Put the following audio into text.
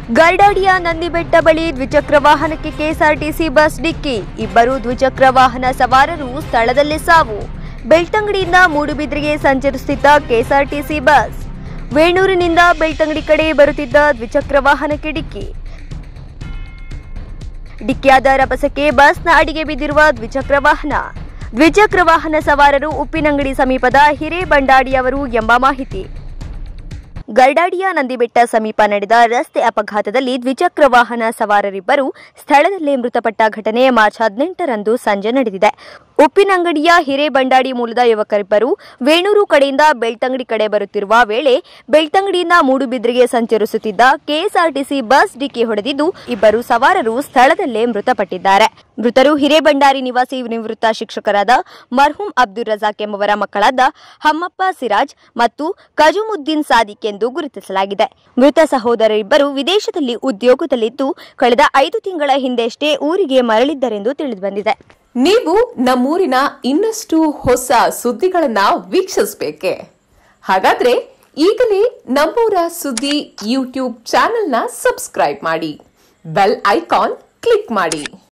ಗರ್ಡಾಡಿಯ ನಂದಿಬೆಟ್ಟ ಬಳಿ ದ್ವಿಚಕ್ರ ವಾಹನಕ್ಕೆ ಕೆಎಸ್ಆರ್ಟಿಸಿ ಬಸ್ ಡಿಕ್ಕಿ ಇಬ್ಬರು ದ್ವಿಚಕ್ರ ವಾಹನ ಸವಾರರು ಸ್ಥಳದಲ್ಲೇ ಸಾವು ಬೆಳ್ತಂಗಡಿಯಿಂದ ಮೂಡುಬಿದ್ರೆಗೆ ಸಂಚರಿಸುತ್ತಿದ್ದ ಕೆಎಸ್ಆರ್ಟಿಸಿ ಬಸ್ ವೇಣೂರಿನಿಂದ ಬೆಳ್ತಂಗಡಿ ಕಡೆ ಬರುತ್ತಿದ್ದ ದ್ವಿಚಕ್ರ ವಾಹನಕ್ಕೆ ಡಿಕ್ಕಿ ಡಿಕ್ಕಿಯಾದ ರಭಸಕ್ಕೆ ಬಸ್ನ ಅಡಿಗೆ ಬಿದ್ದಿರುವ ದ್ವಿಚಕ್ರ ವಾಹನ ದ್ವಿಚಕ್ರ ವಾಹನ ಸವಾರರು ಉಪ್ಪಿನಂಗಡಿ ಸಮೀಪದ ಹಿರೇಬಂಡಾಡಿಯವರು ಎಂಬ ಮಾಹಿತಿ ಗರ್ಡಾಡಿಯ ನಂದಿಬೆಟ್ಟ ಸಮೀಪ ನಡೆದ ರಸ್ತೆ ಅಪಘಾತದಲ್ಲಿ ದ್ವಿಚಕ್ರ ವಾಹನ ಸವಾರರಿಬ್ಬರು ಸ್ಥಳದಲ್ಲೇ ಮೃತಪಟ್ಟ ಘಟನೆ ಮಾರ್ಚ್ ಹದಿನೆಂಟರಂದು ಸಂಜೆ ನಡೆದಿದೆ ಉಪ್ಪಿನಂಗಡಿಯ ಹಿರೇಬಂಡಾಡಿ ಮೂಲದ ಯುವಕರಿಬ್ಬರು ವೇಣೂರು ಕಡೆಯಿಂದ ಬೆಳ್ತಂಗಡಿ ಕಡೆ ಬರುತ್ತಿರುವ ವೇಳೆ ಬೆಳ್ತಂಗಡಿಯಿಂದ ಮೂಡುಬಿದ್ರೆಗೆ ಸಂಚರಿಸುತ್ತಿದ್ದ ಕೆಎಸ್ಆರ್ಟಿಸಿ ಬಸ್ ಡಿಕ್ಕಿ ಹೊಡೆದಿದ್ದು ಇಬ್ಬರು ಸವಾರರು ಸ್ಥಳದಲ್ಲೇ ಮೃತಪಟ್ಟಿದ್ದಾರೆ ಮೃತರು ಹಿರೇಬಂಡಾರಿ ನಿವಾಸಿ ನಿವೃತ್ತ ಶಿಕ್ಷಕರಾದ ಮರ್ಹೂಂ ಅಬ್ದುಲ್ ರಜಾಕ್ ಎಂಬುವರ ಮಕ್ಕಳಾದ ಹಮ್ಮಪ್ಪ ಸಿರಾಜ್ ಮತ್ತು ಕಜುಮುದ್ದೀನ್ ಸಾದಿಕ್ ಎಂದು ಗುರುತಿಸಲಾಗಿದೆ ಮೃತ ಸಹೋದರರಿಬ್ಬರು ವಿದೇಶದಲ್ಲಿ ಉದ್ಯೋಗದಲ್ಲಿದ್ದು ಕಳೆದ ಐದು ತಿಂಗಳ ಹಿಂದೆಷ್ಟೇ ಊರಿಗೆ ಮರಳಿದ್ದರೆಂದು ತಿಳಿದುಬಂದಿದೆ ನೀವು ನಮ್ಮೂರಿನ ಇನ್ನಷ್ಟು ಹೊಸ ಸುದ್ದಿಗಳನ್ನ ವೀಕ್ಷಿಸಬೇಕೆ ಹಾಗಾದ್ರೆ ಈಗಲೇ ನಮ್ಮೂರ ಸುದ್ದಿ ಯೂಟ್ಯೂಬ್ ಚಾನೆಲ್ನ ಸಬ್ಸ್ಕ್ರೈಬ್ ಮಾಡಿ ಬೆಲ್ ಐಕಾನ್ ಕ್ಲಿಕ್ ಮಾಡಿ